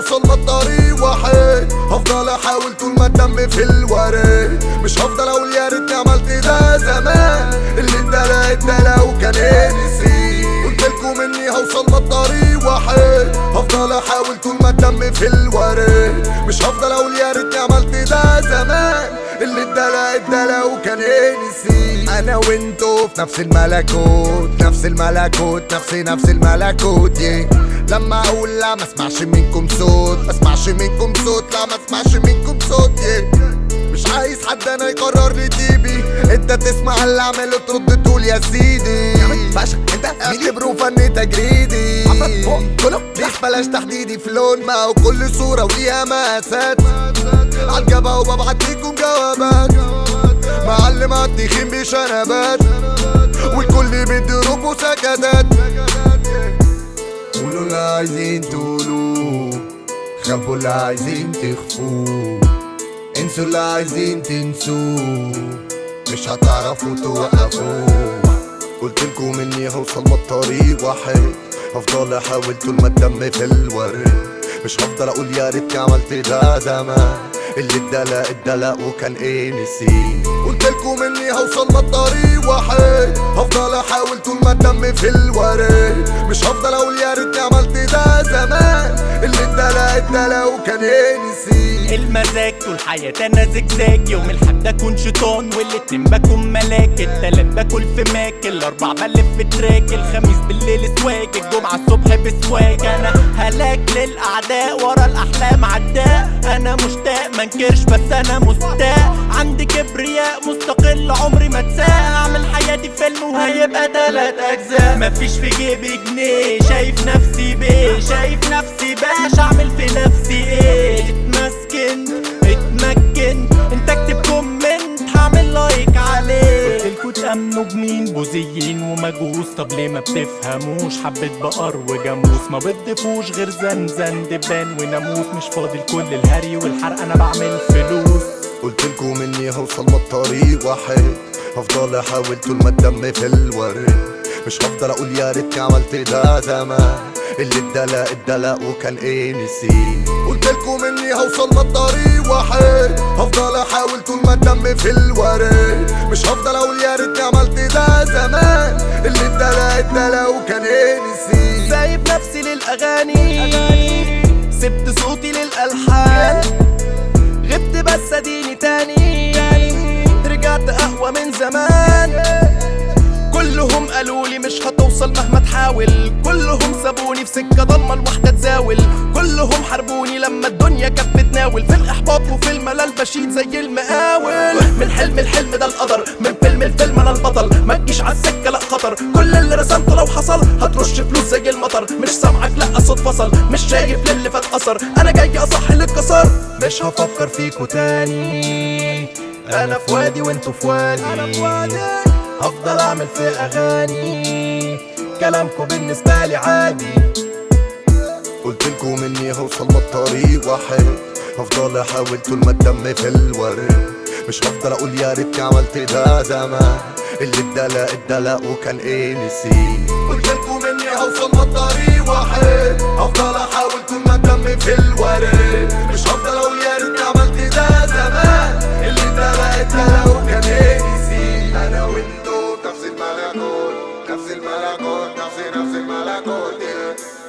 هوصل ما الطريق واحد هفضل احاول طول ما الدم في الوريد مش هفضل اقول يا ريتني عملت ده زمان اللي اتدلع اتدلع وكان ايه نسيت قلتلكوا مني هوصل ما الطريق واحد هفضل احاول طول ما الدم في الوريد مش هفضل اقول يا ريتني عملت ده زمان اللي اتدلع اتدلع وكان ايه نسيت انا وانتو في نفس الملكوت نفس الملكوت نفس نفس الملكوت yeah. لما اقول لا ما اسمعش منكم صوت ما اسمعش منكم صوت لا ما اسمعش منكم صوت yeah. مش عايز حد انا يقرر لي تيبي انت تسمع اللي اعمله ترد تقول يا سيدي باشا انت اعتبره فن تجريدي ليش بلاش تحديدي في لون ما هو كل صورة وليها مقاسات عالجبهة وببعت ليكم جوابات معلم تخين بشنبات والكل بيضربوا سكتات قولوا اللي عايزين تقولوه خبوا اللي عايزين تخفوه انسوا اللي عايزين تنسوه مش هتعرفوا توقفوه قلتلكوا مني هوصل ما الطريق واحد هفضل احاول طول ما الدم في الورد مش هفضل اقول يا ريتني عملت ده زمان اللي اتدلق اتدلق وكان ايه نسيت قلتلكوا مني هوصل ما الطريق واحد هفضل احاول طول ما الدم في الورد مش هفضل اقول يا ريتني عملت ده زمان اللي اتدلق اتدلق وكان ايه نسيت المزاج طول حياتي انا زجزاج يوم الحد اكون شيطان والاتنين بكون ملاك التلات باكل في ماك الاربع بلف في تراك الخميس بالليل سواج الجمعة الصبح بسواج انا هلاك للاعداء ورا الاحلام عداء انا مشتاق منكرش بس انا مستاء عندي كبرياء مستقل عمري ما اتساق اعمل حياتي فيلم وهيبقى تلات اجزاء مفيش في جيبي جنيه شايف نفسي بيه شايف نفسي باش اعمل في نفسي ايه اتمسكن اتمكن انت اكتب كومنت هعمل لايك عليه قلتلكوا تأمنوا بمين بوزيين ومجوس طب ليه ما بتفهموش حبة بقر وجاموس ما بتضيفوش غير زنزن دبان وناموس مش فاضي لكل الهري والحرق انا بعمل فلوس قلتلكوا مني هوصل ما الطريق واحد هفضل احاول طول ما الدم في الورد مش هفضل اقول يا ريتني عملت ده زمان اللي اتدلق اتدلق وكان ايه نسيت قلتلكوا مني هوصل ما الطريق واحد هفضل احاول طول ما الدم في الورد مش هفضل اقول يا ريتني عملت ده زمان اللي اتدلق اتدلق وكان ايه نسيت سايب نفسي للأغاني سبت صوتي للألحان غبت بس اديني تاني رجعت أقوى من زمان كلهم قالوا لي مش هتوصل مهما تحاول كلهم سابوني في سكة ضلمة الواحدة تزاول كلهم حاربوني لما الدنيا كانت بتناول في الإحباط وفي الملل بشيل زي المقاول من حلم الحلم ده القدر من فيلم الفيلم أنا البطل ما تجيش على السكة لا خطر كل اللي رسمته لو حصل هترش فلوس زي المطر مش سامعك لا صوت فصل مش شايف للي فات أثر أنا جاي أصح اللي اتكسر مش هفكر فيكوا تاني أنا في وادي وانتوا في وادي هفضل اعمل في اغاني كلامكم بالنسبه لي عادي قلتلكوا مني هوصل ما الطريق واحد هفضل احاول طول ما الدم في الورد مش هفضل اقول يا ريتني عملت ده زمان اللي اتدلق اتدلق وكان ايه نسيت قلتلكوا مني هوصل ما الطريق واحد هفضل احاول طول ما الدم في الورد مش هفضل اقول يا ريتني عملت ده زمان اللي اتدلق اتدلق وكان ايه نسيت انا وانتو نفس الملكوت نفس الملكوت نفس نفس الملكوت yeah.